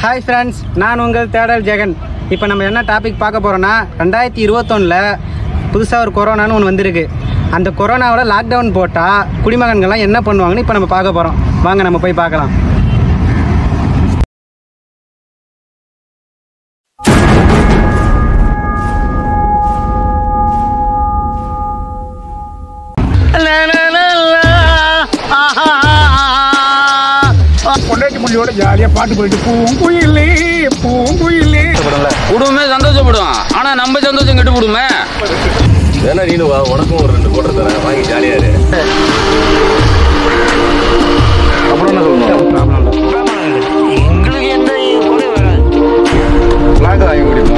Hi friends நான் உங்கள் தேடல் ஜெகன் இப்போ நம்ம என்ன டாபிக் பார்க்க போகிறோன்னா ரெண்டாயிரத்தி இருபத்தொன்னில் புதுசாக ஒரு கொரோனான்னு ஒன்று வந்திருக்கு அந்த கொரோனாவோட லாக்டவுன் போட்டால் குடிமகன்கள்லாம் என்ன பண்ணுவாங்கன்னு இப்போ நம்ம பார்க்க போகிறோம் வாங்க நம்ம போய் பார்க்கலாம் பொண்டாட்டி மொழியோட ஜாலியா பாட்டு போயிட்டு பூங்குயிலே பூங்குயிலே குடும்பமே சந்தோஷப்படும் ஆனா நம்ம சந்தோஷம் கெட்டு விடுமே வேணா நீனு வா உனக்கும் ஒரு ரெண்டு கோட்டை தரேன் வாங்கி ஜாலியா இரு அப்புறம் என்ன சொல்லணும் பிளாக் வாங்கி முடியுமா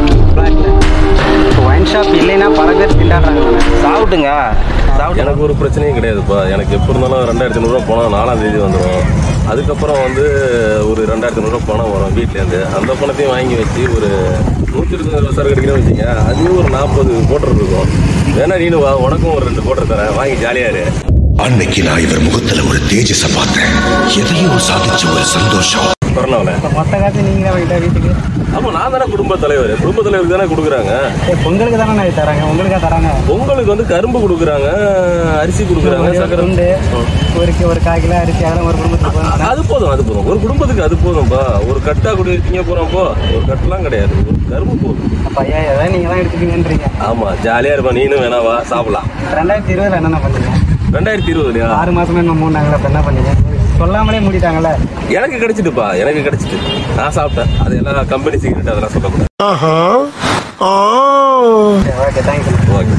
இப்போ ஒயின் ஷாப் இல்லைன்னா பல பேர் திண்டாடுறாங்க சாப்பிட்டுங்க எனக்கு ஒரு பிரச்சனையும் கிடையாதுப்பா எனக்கு எப்போ இருந்தாலும் ரெண்டாயிரத்தி ஐநூறுரூவா பணம் நாலாம் தேதி வந்துடும் அதுக்கப்புறம் வந்து ஒரு ரெண்டாயிரத்தி ஐநூறுரூவா பணம் வரும் வீட்டிலேருந்து அந்த பணத்தையும் வாங்கி வச்சு ஒரு நூற்றி இருபத்தஞ்சு சரக்கு கிடைக்கிறேன்னு வச்சுங்க அதுவும் ஒரு நாற்பது கோட்டர் இருக்கும் வேணா நீனு வா உனக்கும் ஒரு ரெண்டு கோட்டர் தரேன் வாங்கி ஜாலியா இரு அன்னைக்கு நான் இவர் முகத்துல ஒரு தேஜஸ பார்த்தேன் எதையோ சாதிச்ச ஒரு சந்தோஷம் கொரோனாவில் இப்போ மொத்த காசு நீங்கள் தான் வாங்கிட்டா வீட்டுக்கு ஆமாம் நான் தானே குடும்ப தலைவர் குடும்ப தலைவருக்கு தானே கொடுக்குறாங்க ஏய், பொங்கலுக்கு தானே நான் தராங்க உங்களுக்கா தராங்க பொங்கலுக்கு வந்து கரும்பு கொடுக்குறாங்க அரிசி கொடுக்குறாங்க ஒரு சக்கரை துண்டு ஒரு கி- ஒரு கால் கிலோ அரிசி அதெல்லாம் ஒரு குடும்பத்துக்கு போதும் அது போதும் அது போதும் ஒரு குடும்பத்துக்கு அது போதும்பா ஒரு கட்டா குடி இருக்கீங்க போறோம்ப்போ ஒரு கட்டெல்லாம் கிடையாது ஒரு கரும்பு போதும் அப்போ ஐயா ஏதாவது நீங்கள் தான் எடுத்துக்கீங்கன்றீங்க ஆமா ஜாலியா இருப்பா நீனும் வேணா வா சாப்பிடலாம் ரெண்டாயிரத்தி இருபதுல என்னென்ன பண்ணீங்க ரெண்டாயிரத்தி இருபதுலையா ஆறு மாசமே நம்ம மூணாங்களா இப்போ என்ன பண்ணீங்க சொல்லாமலே மூடிட்டாங்கல்ல எனக்கு கிடைச்சிட்டுப்பா எனக்கு கிடைச்சிட்டு நான் சாப்பிட்டேன் அது எல்லாம் கம்பெனி சீக்கிரம் அதெல்லாம் சொல்லக்கூடாது சரி ஓகே தேங்க்யூ ஓகே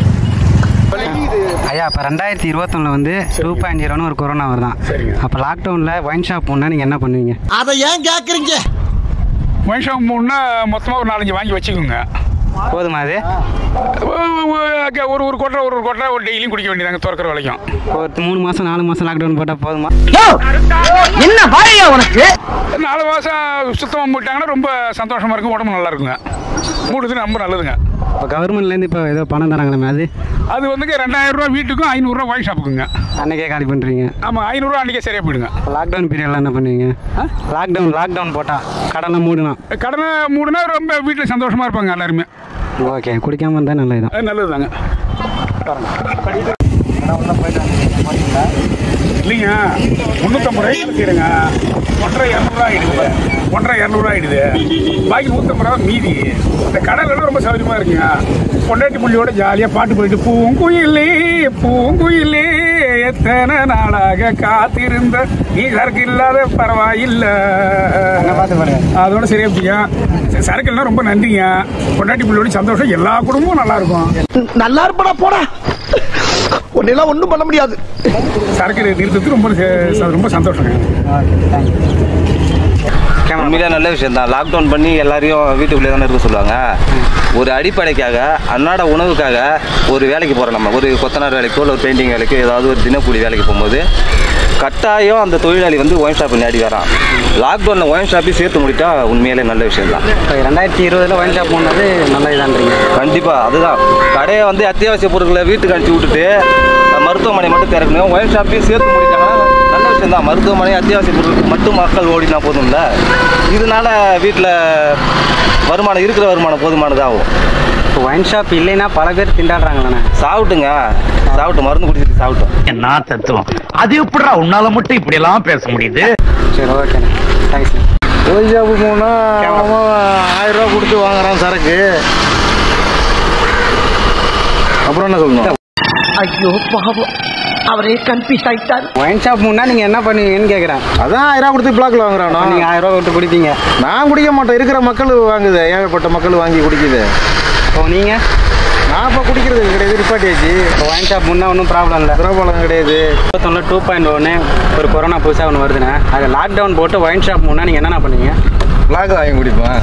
ஐயா இப்போ ரெண்டாயிரத்தி இருபத்தொன்னில் வந்து டூ பாயிண்ட் ஜீரோன்னு ஒரு கொரோனா வருதான் அப்போ லாக்டவுனில் ஒயின் ஷாப் போனால் நீங்கள் என்ன பண்ணுவீங்க அதை ஏன் கேக்குறீங்க மனுஷன் மூணுனா மொத்தமா ஒரு நாலஞ்சு வாங்கி வச்சுக்கோங்க போதுமா அது ஒரு ஒரு ஒரு கொட்டை ஒரு ஒரு கொட்டை ஒரு டெய்லியும் குடிக்க வேண்டியதாங்க திறக்கிற வரைக்கும் ஒரு மூணு மாதம் நாலு மாதம் லாக்டவுன் போட்டால் போதுமா நாலு மாதம் சுத்தமாக மூட்டாங்கன்னா ரொம்ப சந்தோஷமா இருக்கும் உடம்பு நல்லா இருக்குங்க மூடுறது ரொம்ப நல்லதுங்க இப்போ கவர்மெண்ட்லேருந்து இப்போ ஏதோ பணம் தராங்களாமே அது அது வந்துங்க ரெண்டாயிரம் ரூபா வீட்டுக்கும் ஐநூறுரூவா ஒயின் ஷாப்புக்குங்க அன்னைக்கே காலி பண்ணுறீங்க ஆமாம் ஐநூறுரூவா அன்றைக்கே சரியாக போயிடுங்க இப்போ லாக்டவுன் பீரியடில் என்ன பண்ணுவீங்க லாக்டவுன் லாக்டவுன் போட்டால் கடலாம் மூடலாம் கடனை மூடுனா ரொம்ப வீட்டில் சந்தோஷமா இருப்பாங்க எல்லாருமே ஓகே குடிக்காம இருந்தால் நல்லதுதான் அது நல்லதுதாங்க இல்லைங்க முந்நூற்றம்பது ரூபாய்க்கு செய்யுங்க ஒன்றரை இரநூறுவா ஆயிடுது ஒன்றரை இரநூறுவா ஆயிடுது பாக்கி நூற்றம்பது ரூபா மீதி இந்த கடலெல்லாம் ரொம்ப சௌகரியமா இருக்குங்க பொண்டாட்டி புள்ளியோட ஜாலியாக பாட்டு போயிட்டு பூங்குயிலே பூங்குயிலே எத்தனை நாளாக காத்திருந்த நீ சரக்கு இல்லாத பரவாயில்லை பார்த்து பாருங்க அதோட சரியா போச்சுங்க சரக்கு எல்லாம் ரொம்ப நன்றிங்க பொண்டாட்டி புள்ளியோட சந்தோஷம் எல்லா குடும்பமும் நல்லா இருக்கும் நல்லா இருப்படா போடா உன்னெல்லாம் ஒண்ணும் பண்ண முடியாது சரக்கு நிறுத்தத்துக்கு ரொம்ப ச- ரொம்ப சந்தோஷங்க உண்மையிலே நல்ல விஷயம் தான் லாக்டவுன் பண்ணி எல்லாரையும் வீட்டுக்குள்ளே தானே இருக்க சொல்லுவாங்க ஒரு அடிப்படைக்காக அன்னாட உணவுக்காக ஒரு வேலைக்கு போகிறோம் நம்ம ஒரு கொத்தனார் வேலைக்கோ இல்லை ஒரு பெயிண்டிங் வேலைக்கோ ஏதாவது ஒரு தினக்கூலி வேலைக்கு போகும்போது கட்டாயம் அந்த தொழிலாளி வந்து ஒயின் ஷாப் நேடி வரான் லாக்டவுனில் ஒயின் ஷாப்பையும் சேர்த்து முடிட்டா உண்மையிலே நல்ல விஷயம் தான் இப்போ ரெண்டாயிரத்தி இருபதில் ஒயின் ஷாப் போனது நல்லதுதான்றீங்க கண்டிப்பாக அதுதான் கடையை வந்து அத்தியாவசிய பொருட்களை வீட்டுக்கு அனுப்பிச்சி விட்டுட்டு அஹ், மருத்துவமனை மட்டும் திறக்கணும் ஒயின் ஷாப்பையும் சேர்த்து முடிட்டாங்கன்னா நல்ல விஷயம் தான் மருத்துவமனை அத்தியாவசிய பொருட்களுக்கு மட்டும் மக்கள் ஓடினா போதும்ல இதனால வீட்டில் வருமானம் இருக்கிற வருமானம் போதுமானதாகும் இப்போ ஒயின் ஷாப் இல்லைன்னா பல பேர் திண்டாடுறாங்களாண்ணே சாப்பிட்டுங்க சாப்பிட்டு மருந்து குடிச்சிட்டு சாப்பிட்டோம் நான் தத்துவம் அது எப்படிடா உன்னால மட்டும் இப்படி எல்லாம் பேச முடியுது சரி ஓகேண்ணே தேங்க்ஸ் ஓய்ஜாபு போனா அவன் ஆயிரம் ரூபா கொடுத்து வாங்குறான் சரக்கு அப்புறம் என்ன சொல்லணும் ஐயோ பாவம் அவரே கன்ஃபியூஸ் ஆயிட்டார் ஒயின் ஷாப் முன்னா நீங்கள் என்ன பண்ணுவீங்கன்னு கேட்குறேன் அதான் ஆயிரம் ரூபா கொடுத்து பிளாக்ல வாங்குறானா நீங்கள் ஆயிரம் ரூபா விட்டு குடிப்பீங்க நான் குடிக்க மாட்டேன் இருக்கிற மக்கள் வாங்குது ஏகப்பட்ட மக்கள் வாங்கி குடிக்குது இப்போ நீங்கள் நான் இப்போ குடிக்கிறது கிடையாது நிப்பாட்டியாச்சு இப்போ ஒயின் ஷாப் முன்னா ஒன்றும் ப்ராப்ளம் இல்லை பிரபலம் கிடையாது இருபத்தொன்னில் டூ பாயிண்ட் ஒன்று ஒரு கொரோனா புதுசாக ஒன்று வருதுண்ணே அது லாக்டவுன் போட்டு ஒயின் ஷாப் முன்னா நீங்கள் என்னென்ன பண்ணுவீங்க பிளாக் வாங்கி குடிப்பேன்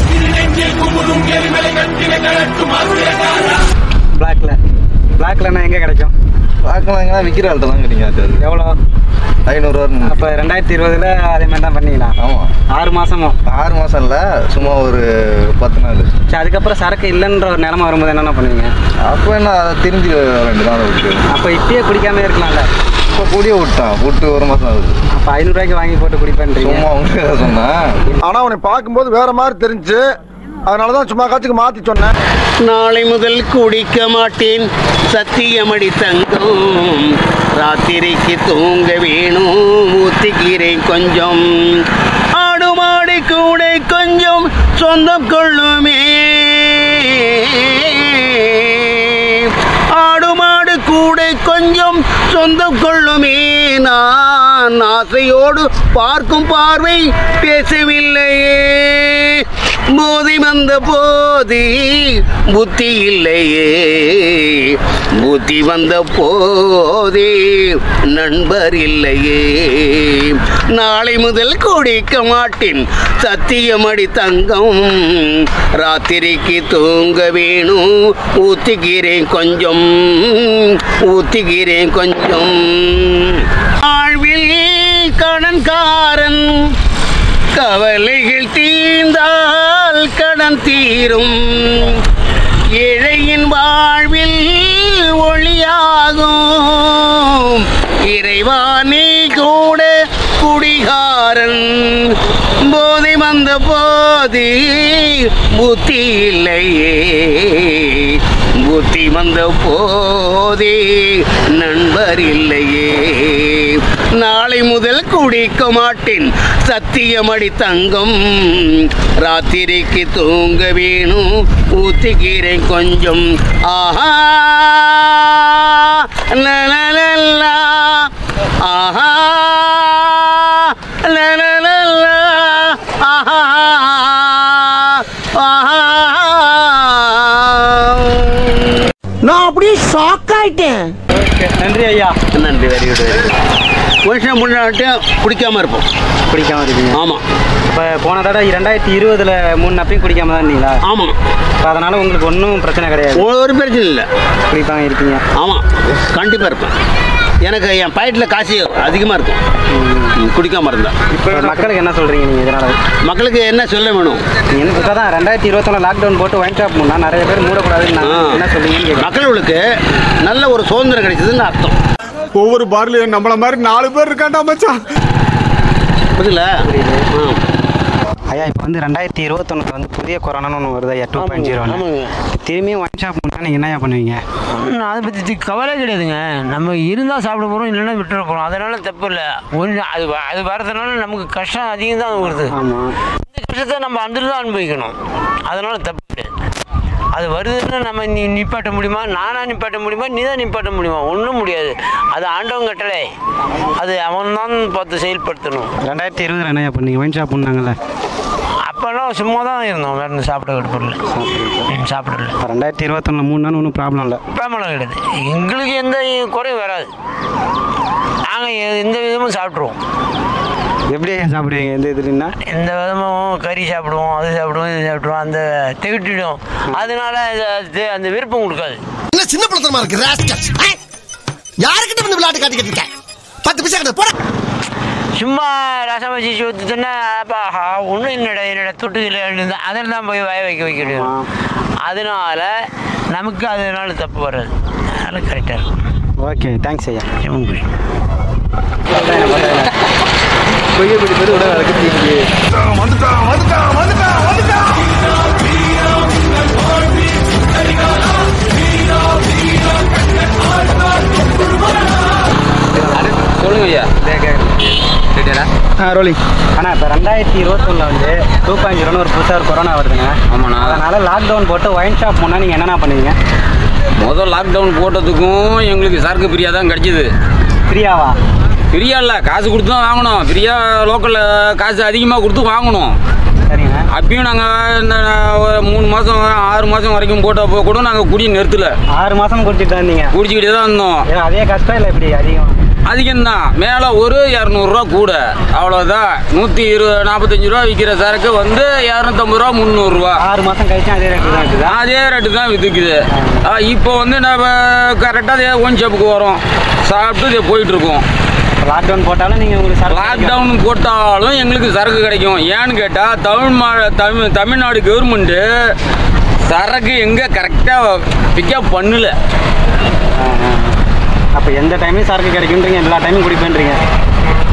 பிளாக்ல பிளாக்லன்னா எங்கே கிடைக்கும் பிளாக்லாம் எங்கன்னா விற்கிற ஆள்கிட்ட தான் கிடைக்கும் அது எவ்வளோ ஐநூறுரூவா அப்போ ரெண்டாயிரத்தி இருபதுல அதே மாதிரி தான் பண்ணீங்களா ஆமாம் ஆறு மாசமும் ஆறு மாதம் இல்லை சும்மா ஒரு பத்து நாள் சரி அதுக்கப்புறம் சரக்கு இல்லைன்ற ஒரு நிலைமை வரும்போது என்னென்ன பண்ணுவீங்க அப்போ என்ன அதை திரும்பி வேண்டியதான் விட்டு அப்போ இப்பயே குடிக்காம இருக்கலாம்ல இப்போ கூடிய விட்டான் விட்டு ஒரு மாதம் ஆகுது இப்போ ஐநூறுரூவாய்க்கு வாங்கி போட்டு குடிப்பேன்றீங்க சும்மா உங்களுக்கு சொன்னேன் ஆனா உன்னை பார்க்கும்போது வேற மாதிரி தெரிஞ்சு அதனாலதான் சும்மா காத்துக்கு மாத்தி சொன்னேன் நாளை முதல் குடிக்க மாட்டேன் சத்தியமடி தங்கம் ராத்திரிக்கு தூங்க வேணும் ஊத்திக்கிறேன் கொஞ்சம் ஆடு மாடு கூட கொஞ்சம் சொந்தம் கொள்ளுமே ஆடு மாடு கூட கொஞ்சம் சொந்தம் கொள்ளுமே நான் ஆசையோடு பார்க்கும் பார்வை பேசவில்லையே போதை வந்த போதி புத்தி இல்லையே புத்தி வந்த போதே நண்பர் இல்லையே நாளை முதல் குடிக்க மாட்டேன் சத்தியமடி தங்கம் ராத்திரிக்கு தூங்க வேணும் ஊத்திக்கிறேன் கொஞ்சம் ஊத்திக்கிறேன் கொஞ்சம் ஆழ்வில் கடன்காரன் கவலைகள் தீர்ந்தால் கடன் தீரும் ஏழையின் வாழ்வில் ஒளியாகும் இறைவானே கூட குடிகாரன் போதை வந்த போதி புத்தி இல்லையே புத்தி வந்த போதே நண்பர் இல்லையே நாளை முதல் குடிக்க மாட்டேன் சத்தியமடி தங்கம் ராத்திரிக்கு தூங்க வேணும் ஊத்திக்கிறேன் கொஞ்சம் ஆஹா லலலலா, ஆஹா லலலலா, ஆஹா ஆஹா நான் அப்படியே ஷாக் ஆயிட்டேன் நன்றி ஐயா நன்றி வெரி குட் வருஷம் முன்னாடி குடிக்காம இருப்போம் குடிக்காம இருக்கீங்க ஆமாம் இப்போ போன தடவை ரெண்டாயிரத்தி இருபதுல மூணு அப்பயும் குடிக்காம தான் இருந்தீங்களா ஆமாம் இப்போ அதனால உங்களுக்கு ஒன்றும் பிரச்சனை கிடையாது ஒரு பிரச்சனை இல்லை குடிப்பாங்க இருக்கீங்க ஆமாம் கண்டிப்பாக இருப்பேன் எனக்கு என் பாக்கெட்டில் காசு அதிகமாக இருக்கும் ம், குடிக்காம இருந்தா இப்போ மக்களுக்கு என்ன சொல்றீங்க நீங்க இதனால மக்களுக்கு என்ன சொல்ல வேணும் இப்போ தான் ரெண்டாயிரத்தி இருபத்தொன்னு லாக்டவுன் போட்டு ஒயின் ஷாப் முன்னா நிறைய பேர் மூடக்கூடாதுன்னு ஆ. நான் என்ன சொல்றீங்கன்னு கேட்குறேன் மக்களுக்கு நல்ல ஒரு சுதந்திரம் கிடைச்சதுன்னு அர்த்தம் ஒவ்வொரு பார்லயும் நம்மள மாதிரி நாலு பேர் இருக்காண்டா மச்சான் புரியல ஐயா இப்போ வந்து ரெண்டாயிரத்தி இருபத்தொன்னுக்கு வந்து புதிய கொரோனான்னு ஒன்று வருது ஐயா டூ பாயிண்ட் ஜீரோ திரும்பியும் ஒயின் ஷாப் முன்னா நீங்கள் என்னய்யா பண்ணுவீங்க ஒன்றும் அதை பற்றி கவலை கிடையாதுங்க நம்ம இருந்தால் சாப்பிட போகிறோம் இல்லைன்னா விட்டுற போகிறோம் அதனால தப்பு இல்லை ஒன்று அது வ- அது வரதுனால நமக்கு கஷ்டம் அதிகம் தான் வருது ஆமாம் இந்த கஷ்டத்தை நம்ம அந்த தான் அனுபவிக்கணும் அதனால தப்பு கிடையாது அது வருதுன்னா நம்ம நீ நிப்பாட்ட முடியுமா நானா நிப்பாட்ட முடியுமா நீ தான் நிப்பாட்ட முடியுமா ஒன்றும் முடியாது அது ஆண்டவன் கட்டளை அது அவன் தான் பார்த்து செயல்படுத்தணும் ரெண்டாயிரத்தி இருபதுல என்னய்யா பண்ணீங்க ஒயின் ஷாப் பண்ணாங்கல்ல அப்போல்லாம் சும்மா தான் இருந்தோம் வேறு எதுவும் சாப்பிட விடுப்படல சாப்பிடல இப்போ ரெண்டாயிரத்தி இருபத்தொன்னில் மூணு நாள் ஒன்றும் ப்ராப்ளம் இல்லை பிரபலம் கிடையாது எங்களுக்கு எந்த குறையும் வராது நாங்கள் எந்த விதமும் சாப்பிட்ருவோம் எப்படி ஐயா சாப்பிடுவீங்க எந்த இதுலன்னா எந்த விதமும் கறி சாப்பிடுவோம் அது சாப்பிடுவோம் இது சாப்பிடுவோம் அந்த திகட்டிடும் அதனால இது- அது அந்த விருப்பம் கொடுக்காது என்ன சின்ன பிள்ளைத்தனமா இருக்கு ராஸ்கல்ஸ் யாருக்கிட்ட வந்து விளையாட்டு காட்டிக்கிட்டு இருக்க பத்து பைசா கிட்ட போட சும்மா ரசம் வச்சு ஊற்றுனா அப்பா ஒன்றும் என்னடா என்னடா தொட்டுக்கல அதில் தான் போய் வாய வைக்க வைக்கணும் அதனால நமக்கு அதனால தப்பு வராது அதனால் கரெக்டாக இருக்கும் ஓகே தேங்க்ஸ் ஐயா உங்க வந்துட்டான் வந்துட்டான் வந்துட்டான் வந்துட்டான் சொல்லுங்க ஐயா ஆ ரோலிங் அண்ணா இப்போ ரெண்டாயிரத்தி இருபத்தொன்னில் வந்து டூ பாயிண்ட் ஜீரோன்னு ஒரு புதுசாக ஒரு கொரோனா வருதுங்க ஆமாண்ணா. அதனால் லாக்டவுன் போட்டு ஒயின் ஷாப் முன்னா நீங்கள் என்னென்ன பண்ணுவீங்க முதல் லாக்டவுன் போட்டதுக்கும் எங்களுக்கு சரக்கு ஃப்ரீயாக தான் கிடைச்சிது ஃப்ரீயாவா ஃப்ரீயா இல்லை காசு கொடுத்து தான் வாங்கணும் ஃப்ரீயாக லோக்கலில் காசு அதிகமாக கொடுத்து வாங்கணும் சரிங்க அப்பயும் நாங்கள் இந்த ஒரு மூணு மாதம் ஆறு மாதம் வரைக்கும் போட்டப்போ கூட நாங்கள் குடி நிறுத்தல ஆறு மாதம் குடிச்சிட்டு வந்தீங்க குடிச்சிக்கிட்டே தான் இருந்தோம் ஏன் அதே கஷ்டம் இல்லை இப்படி அதிகம் அதிகம்தான் மேலே ஒரு இரநூறுவா கூட அவ்வளோதான் நூற்றி இருபது நாற்பத்தஞ்சு ரூபா விற்கிற சரக்கு வந்து இரநூத்தம்பது ரூபா முந்நூறுரூவா ஆறு மாதம் கழிச்சு அதே ரேட்டு தான் இருக்குதா அதே ரேட்டு தான் விற்றுக்குது இப்போ வந்து நம்ம கரெக்டாக அதே ஒன் ஷாப்புக்கு வரோம் சாப்பிட்டு இதே போயிட்டுருக்கோம் லாக்டவுன் போட்டாலும் நீங்கள் உங்களுக்கு சரக்கு லாக்டவுன் போட்டாலும் எங்களுக்கு சரக்கு கிடைக்கும் ஏன்னு கேட்டால் தமிழ் மா தமிழ் தமிழ்நாடு கவர்மெண்ட்டு சரக்கு எங்கே கரெக்டாக பிக்கப் பண்ணல அப்போ எந்த டைமையும் சரக்கு கிடைக்குன்றீங்க எல்லா டைமும் குடிப்பேன்றீங்க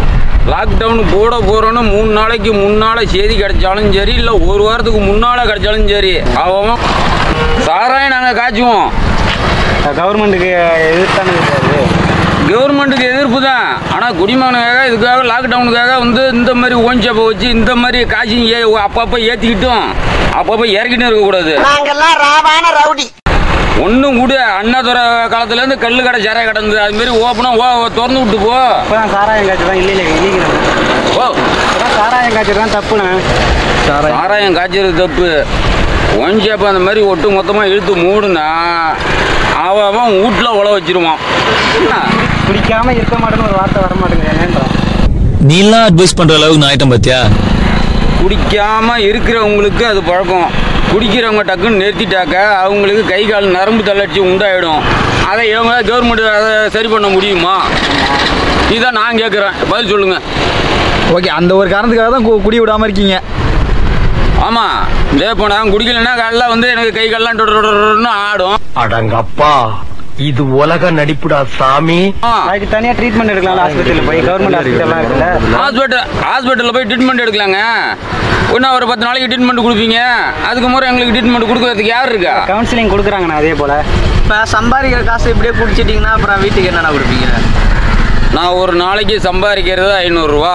லாக்டவுன் போட போகிறோன்னு மூணு நாளைக்கு முன்னால் செய்தி கிடைச்சாலும் சரி இல்லை ஒரு வாரத்துக்கு முன்னால் கிடைச்சாலும் சரி அவன் சாராயம் நாங்கள் காய்ச்சுவோம் கவர்மெண்ட்டுக்கு எதிர்த்தானது இருக்காது கவர்மெண்ட்டுக்கு எதிர்ப்பு தான் ஆனால் குடிமகனுக்காக இதுக்காக லாக்டவுனுக்காக வந்து இந்த மாதிரி ஓஞ்சப்பை வச்சு இந்த மாதிரி காய்ச்சி ஏ அப்பப்போ ஏற்றிக்கிட்டும் அப்பப்போ இறக்கிட்டும் இருக்கக்கூடாது நாங்கெல்லாம் ராவான ரவுடி ஒன்றும் கூட அண்ணாதுரை காலத்துலேருந்து கல் கடை சாராய கிடந்து அது மாதிரி ஓப்பனாக ஓ திறந்து விட்டு போ இப்போதான் சாராயம் காய்ச்சல் தான் இல்லை இல்லை இல்லைங்கிறேன் ஓ இப்போதான் சாராயம் காய்ச்சல் தான் தப்புண்ணே சாராயம் காய்ச்சறது தப்பு ஒஞ்சப்ப அந்த மாதிரி ஒட்டு மொத்தமாக இழுத்து மூடுனா அவன் அவன் வீட்டில் உழ வச்சிருவான் என்ன குடிக்காம இருக்க மாட்டேன்னு ஒரு வார்த்தை வர மாட்டேங்குது என்னன்றான் நீலாம் அட்வைஸ் பண்ற அளவுக்கு நான் ஆயிட்டேன் பாத்தியா குடிக்காம இருக்கிறவங்களுக்கு அது பழக்கம் குடிக்கிறவங்க டக்குன்னு நிறுத்திட்டாக்க அவங்களுக்கு கை கால் நரம்பு தளர்ச்சி உண்டாயிடும் அதை இவங்க கவர்மெண்ட் அதை சரி பண்ண முடியுமா இதான் நான் கேட்குறேன் பதில் சொல்லுங்க ஓகே அந்த ஒரு காரணத்துக்காக தான் கு- குடி விடாம இருக்கீங்க ஆமாம் இதே இப்போ நான் குடிக்கலைன்னா காலைல வந்து எனக்கு கை கால்லாம் டொட டொட டொடன்னு ஆடும் அடங்கப்பா இது உலக நடிப்புடா சாமி அதுக்கு தனியாக ட்ரீட்மெண்ட் எடுக்கலாம்ல ஹாஸ்பிட்டலில் போய் கவர்மெண்ட் ஹாஸ்பிட்டல்லாம் இருக்குல்ல ஹாஸ்பிட்டல் ஹாஸ்பிட்டலில் போய் ட்ரீட்மெண்ட் எடுக்கலாங்க இன்னும் ஒரு பத்து நாளைக்கு ட்ரீட்மெண்ட் கொடுப்பீங்க அதுக்கு முறை எங்களுக்கு ட்ரீட்மெண்ட் கொடுக்கறதுக்கு யார் இருக்கா கவுன்சிலிங் கொடுக்குறாங்கண்ணா அதே போல் இப்போ சம்பாதிக்கிற காசு இப்படியே குடிச்சிட்டிங்கன்னா அப்புறம் வீட்டுக்கு என்னென்ன கொடுப்பீங்க நான் ஒரு நாளைக்கு சம்பாதிக்கிறது ஐநூறுரூவா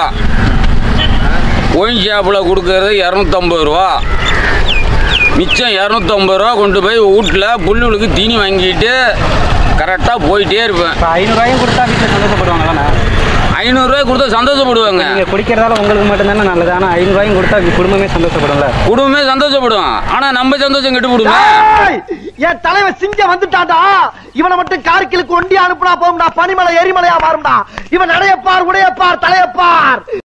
ஒயின் ஷாப்பில் கொடுக்கறது இரநூத்தம்பது ரூபா மிச்சம் இரநூத்தம்பது ரூபா கொண்டு போய் வீட்டில் புல்லுகளுக்கு தீனி வாங்கிட்டு கரெக்டாக போயிட்டே இருப்பேன் இப்போ ஐநூறுரூவாயும் கொடுத்தா வீட்டில் சந்தோஷப்படுவாங்களாண்ணா ஐநூறுரூவாய் கொடுத்தா சந்தோஷப்படுவாங்க நீங்கள் குடிக்கிறதால உங்களுக்கு மட்டும்தானே நல்லது ஆனால் ஐநூறுரூவாயும் கொடுத்தா குடும்பமே சந்தோஷப்படும்ல குடும்பமே சந்தோஷப்படும் ஆனால் நம்ம சந்தோஷம் கெட்டு போடுமே ஏய், என் தலைவன் சிங்கம் வந்துட்டான்டா இவனை மட்டும் கார்கிலுக்கு ஒண்டி அனுப்புனா போகும்டா பனிமலை எரிமலையா மாறும்டா இவன் நடையப்பார் உடையப்பார் தலையப்பார்